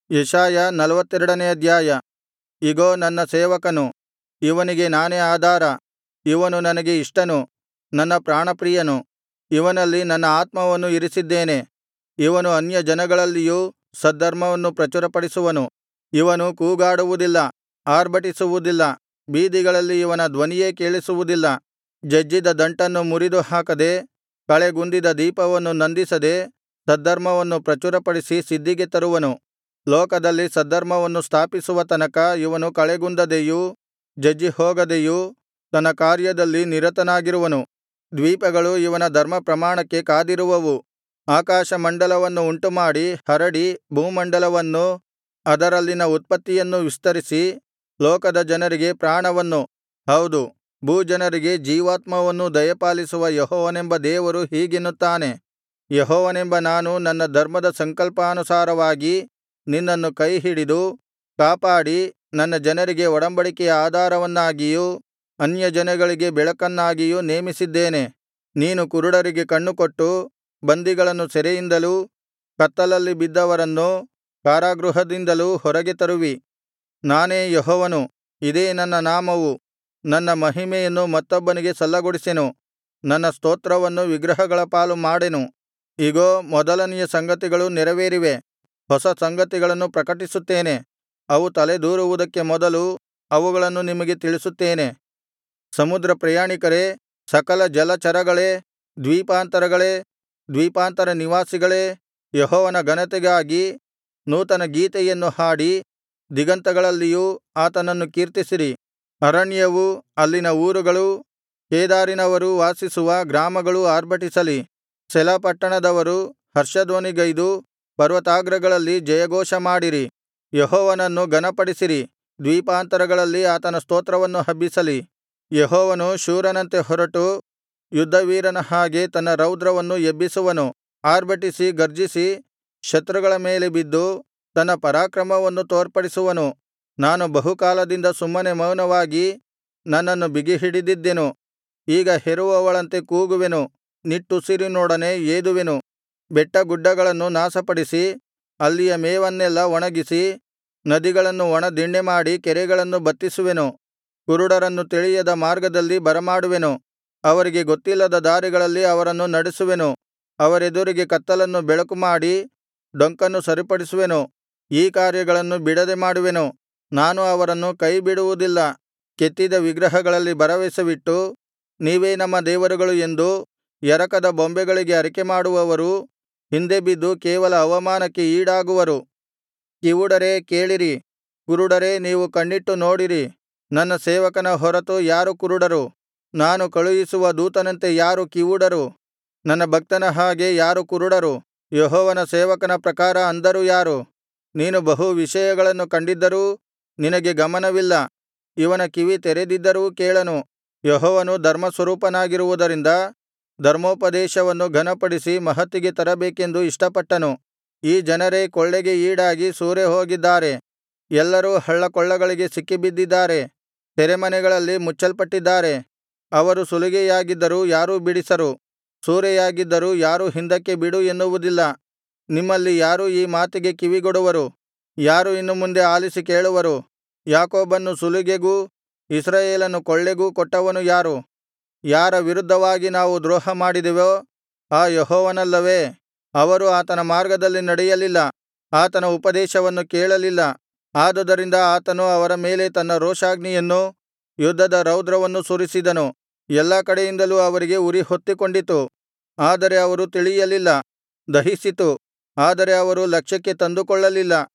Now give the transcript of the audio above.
ಯೆಶಾಯ ನಲ್ವತ್ತೆರಡನೇ ಅಧ್ಯಾಯ ಇಗೋ ನನ್ನ ಸೇವಕನು ಇವನಿಗೆ ನಾನೇ ಆಧಾರ ಇವನು ನನಗೆ ಇಷ್ಟನು ನನ್ನ ಪ್ರಾಣಪ್ರಿಯನು ಇವನಲ್ಲಿ ನನ್ನ ಆತ್ಮವನ್ನು ಇರಿಸಿದ್ದೇನೆ ಇವನು ಅನ್ಯಜನಗಳಲ್ಲಿಯೂ ಸದ್ಧರ್ಮವನ್ನು ಪ್ರಚುರಪಡಿಸುವನು ಇವನು ಕೂಗಾಡುವುದಿಲ್ಲ ಆರ್ಭಟಿಸುವುದಿಲ್ಲ ಬೀದಿಗಳಲ್ಲಿ ಇವನ ಧ್ವನಿಯೇ ಕೇಳಿಸುವುದಿಲ್ಲ ಜಜ್ಜಿದ ದಂಟನ್ನು ಮುರಿದು ಹಾಕದೆ ಕಳೆಗುಂದಿದ ದೀಪವನ್ನು ನಂದಿಸದೆ ಸದ್ಧರ್ಮವನ್ನು ಪ್ರಚುರಪಡಿಸಿ ಸಿದ್ಧಿಗೆ ತರುವನು ಲೋಕದಲ್ಲಿ ಸದ್ಧರ್ಮವನ್ನು ಸ್ಥಾಪಿಸುವ ತನಕ ಇವನು ಕಳೆಗುಂದದೆಯೂ ಜಜ್ಜಿಹೋಗದೆಯೂ ತನ್ನ ಕಾರ್ಯದಲ್ಲಿ ನಿರತನಾಗಿರುವನು ದ್ವೀಪಗಳು ಇವನ ಧರ್ಮಪ್ರಮಾಣಕ್ಕೆ ಕಾದಿರುವವು ಆಕಾಶಮಂಡಲವನ್ನು ಉಂಟುಮಾಡಿ ಹರಡಿ ಭೂಮಂಡಲವನ್ನೂ ಅದರಲ್ಲಿನ ಉತ್ಪತ್ತಿಯನ್ನೂ ವಿಸ್ತರಿಸಿ ಲೋಕದ ಜನರಿಗೆ ಪ್ರಾಣವನ್ನು ಹೌದು ಭೂಜನರಿಗೆ ಜೀವಾತ್ಮವನ್ನೂ ದಯಪಾಲಿಸುವ ಯೆಹೋವನೆಂಬ ದೇವರು ಹೀಗೆನ್ನುತ್ತಾನೆ ಯೆಹೋವನೆಂಬ ನಾನು ನನ್ನ ಧರ್ಮದ ಸಂಕಲ್ಪಾನುಸಾರವಾಗಿ ನಿನ್ನನ್ನು ಕೈಹಿಡಿದು ಕಾಪಾಡಿ ನನ್ನ ಜನರಿಗೆ ಒಡಂಬಡಿಕೆಯ ಆಧಾರವನ್ನಾಗಿಯೂ ಅನ್ಯಜನಗಳಿಗೆ ಬೆಳಕನ್ನಾಗಿಯೂ ನೇಮಿಸಿದ್ದೇನೆ ನೀನು ಕುರುಡರಿಗೆ ಕಣ್ಣುಕೊಟ್ಟು ಬಂದಿಗಳನ್ನು ಸೆರೆಯಿಂದಲೂ ಕತ್ತಲಲ್ಲಿ ಬಿದ್ದವರನ್ನು ಕಾರಾಗೃಹದಿಂದಲೂ ಹೊರಗೆ ತರುವಿ ನಾನೇ ಯೆಹೋವನು ಇದೇ ನನ್ನ ನಾಮವು ನನ್ನ ಮಹಿಮೆಯನ್ನು ಮತ್ತೊಬ್ಬನಿಗೆ ಸಲ್ಲಗೊಡಿಸೆನು ನನ್ನ ಸ್ತೋತ್ರವನ್ನು ವಿಗ್ರಹಗಳ ಪಾಲು ಮಾಡೆನು ಇಗೋ ಮೊದಲನೆಯ ಸಂಗತಿಗಳು ನೆರವೇರಿವೆ ಹೊಸ ಸಂಗತಿಗಳನ್ನು ಪ್ರಕಟಿಸುತ್ತೇನೆ ಅವು ತಲೆದೂರುವುದಕ್ಕೆ ಮೊದಲು ಅವುಗಳನ್ನು ನಿಮಗೆ ತಿಳಿಸುತ್ತೇನೆ ಸಮುದ್ರ ಪ್ರಯಾಣಿಕರೇ ಸಕಲ ಜಲಚರಗಳೇ ದ್ವೀಪಾಂತರಗಳೇ ದ್ವೀಪಾಂತರ ನಿವಾಸಿಗಳೇ ಯೆಹೋವನ ಘನತೆಗಾಗಿ ನೂತನ ಗೀತೆಯನ್ನು ಹಾಡಿ ದಿಗಂತಗಳಲ್ಲಿಯೂ ಆತನನ್ನು ಕೀರ್ತಿಸಿರಿ ಅರಣ್ಯವೂ ಅಲ್ಲಿನ ಊರುಗಳೂ ಕೇದಾರಿನವರು ವಾಸಿಸುವ ಗ್ರಾಮಗಳೂ ಆರ್ಭಟಿಸಲಿ ಸೆಲ ಪಟ್ಟಣದವರು ಹರ್ಷಧ್ವನಿಗೈದು ಪರ್ವತಾಗ್ರಗಳಲ್ಲಿ ಜಯಘೋಷಮಾಡಿರಿ ಯೆಹೋವನನ್ನು ಘನಪಡಿಸಿರಿ ದ್ವೀಪಾಂತರಗಳಲ್ಲಿ ಆತನ ಸ್ತೋತ್ರವನ್ನು ಹಬ್ಬಿಸಲಿ ಯೆಹೋವನು ಶೂರನಂತೆ ಹೊರಟು ಯುದ್ಧವೀರನ ಹಾಗೆ ತನ್ನ ರೌದ್ರವನ್ನು ಎಬ್ಬಿಸುವನು ಆರ್ಭಟಿಸಿ ಗರ್ಜಿಸಿ ಶತ್ರುಗಳ ಮೇಲೆ ಬಿದ್ದು ತನ್ನ ಪರಾಕ್ರಮವನ್ನು ತೋರ್ಪಡಿಸುವನು ನಾನು ಬಹುಕಾಲದಿಂದ ಸುಮ್ಮನೆ ಮೌನವಾಗಿ ನನ್ನನ್ನು ಬಿಗಿಹಿಡಿದಿದ್ದೆನು ಈಗ ಹೆರುವವಳಂತೆ ಕೂಗುವೆನು ನಿಟ್ಟುಸಿರಿನೊಡನೆ ಏದುವೆನು ಬೆಟ್ಟಗುಡ್ಡಗಳನ್ನು ನಾಶಪಡಿಸಿ ಅಲ್ಲಿಯ ಮೇವನ್ನೆಲ್ಲಾ ಒಣಗಿಸಿ ನದಿಗಳನ್ನು ಒಣದಿಣ್ಣೆಮಾಡಿ ಕೆರೆಗಳನ್ನು ಬತ್ತಿಸುವೆನು ಕುರುಡರನ್ನು ತಿಳಿಯದ ಮಾರ್ಗದಲ್ಲಿ ಬರಮಾಡುವೆನು ಅವರಿಗೆ ಗೊತ್ತಿಲ್ಲದ ದಾರಿಗಳಲ್ಲಿ ಅವರನ್ನು ನಡೆಸುವೆನು ಅವರೆದುರಿಗೆ ಕತ್ತಲನ್ನು ಬೆಳಕುಮಾಡಿ ಡೊಂಕನ್ನು ಸರಿಪಡಿಸುವೆನು ಈ ಕಾರ್ಯಗಳನ್ನು ಬಿಡದೆ ಮಾಡುವೆನು ನಾನು ಅವರನ್ನು ಕೈಬಿಡುವುದಿಲ್ಲ ಕೆತ್ತಿದ ವಿಗ್ರಹಗಳಲ್ಲಿ ಭರವಸವಿಟ್ಟು ನೀವೇ ನಮ್ಮ ದೇವರುಗಳು ಎಂದು ಎರಕದ ಬೊಂಬೆಗಳಿಗೆ ಅರಿಕೆಮಾಡುವವರು ಹಿಂದೆ ಬಿದ್ದು ಕೇವಲ ಅವಮಾನಕ್ಕೆ ಈಡಾಗುವರು ಕಿವುಡರೇ ಕೇಳಿರಿ ಕುರುಡರೇ ನೀವು ಕಣ್ಣಿಟ್ಟು ನೋಡಿರಿ ನನ್ನ ಸೇವಕನ ಹೊರತು ಯಾರು ಕುರುಡರು ನಾನು ಕಳುಹಿಸುವ ದೂತನಂತೆ ಯಾರು ಕಿವುಡರು ನನ್ನ ಭಕ್ತನ ಹಾಗೆ ಯಾರು ಕುರುಡರು ಯೆಹೋವನ ಸೇವಕನ ಪ್ರಕಾರ ಅಂಧರು ಯಾರು ನೀನು ಬಹು ವಿಷಯಗಳನ್ನು ಕಂಡಿದ್ದರೂ ನಿನಗೆ ಗಮನವಿಲ್ಲ ಇವನ ಕಿವಿ ತೆರೆದಿದ್ದರೂ ಕೇಳನು ಯೆಹೋವನು ಧರ್ಮಸ್ವರೂಪನಾಗಿರುವುದರಿಂದ ಧರ್ಮೋಪದೇಶವನ್ನು ಘನಪಡಿಸಿ ಮಹತ್ತಿಗೆ ತರಬೇಕೆಂದು ಇಷ್ಟಪಟ್ಟನು ಈ ಜನರೇ ಕೊಳ್ಳೆಗೆ ಈಡಾಗಿ ಸೂರೆಹೋಗಿದ್ದಾರೆ ಎಲ್ಲರೂ ಹಳ್ಳಕೊಳ್ಳಗಳಿಗೆ ಸಿಕ್ಕಿಬಿದ್ದಿದ್ದಾರೆ ಸೆರೆಮನೆಗಳಲ್ಲಿ ಮುಚ್ಚಲ್ಪಟ್ಟಿದ್ದಾರೆ ಅವರು ಸುಲಿಗೆಯಾಗಿದ್ದರೂ ಯಾರೂ ಬಿಡಿಸರು ಸೂರೆಯಾಗಿದ್ದರೂ ಯಾರೂ ಹಿಂದಕ್ಕೆ ಬಿಡು ಎನ್ನುವುದಿಲ್ಲ ನಿಮ್ಮಲ್ಲಿ ಯಾರು ಈ ಮಾತಿಗೆ ಕಿವಿಗೊಡುವರು ಯಾರು ಇನ್ನು ಮುಂದೆ ಆಲಿಸಿ ಕೇಳುವರು ಯಾಕೋಬನ್ನು ಸುಲಿಗೆಗೂ ಇಸ್ರಾಯೇಲನ್ನು ಕೊಳ್ಳೆಗೂ ಕೊಟ್ಟವನು ಯಾರು ಯಾರ ವಿರುದ್ಧವಾಗಿ ನಾವು ದ್ರೋಹಮಾಡಿದೆವೋ ಆ ಯೆಹೋವನಲ್ಲವೇ ಅವರು ಆತನ ಮಾರ್ಗದಲ್ಲಿ ನಡೆಯಲಿಲ್ಲ ಆತನ ಉಪದೇಶವನ್ನು ಕೇಳಲಿಲ್ಲ ಆದುದರಿಂದ ಆತನು ಅವರ ಮೇಲೆ ತನ್ನ ರೋಷಾಗ್ನಿಯನ್ನೂ ಯುದ್ಧದ ರೌದ್ರವನ್ನು ಸುರಿಸಿದನು ಎಲ್ಲಾ ಕಡೆಯಿಂದಲೂ ಅವರಿಗೆ ಉರಿ ಹೊತ್ತಿಕೊಂಡಿತು ಆದರೆ ಅವರು ತಿಳಿಯಲಿಲ್ಲ ದಹಿಸಿತು ಆದರೆ ಅವರು ಲಕ್ಷ್ಯಕ್ಕೆ ತಂದುಕೊಳ್ಳಲಿಲ್ಲ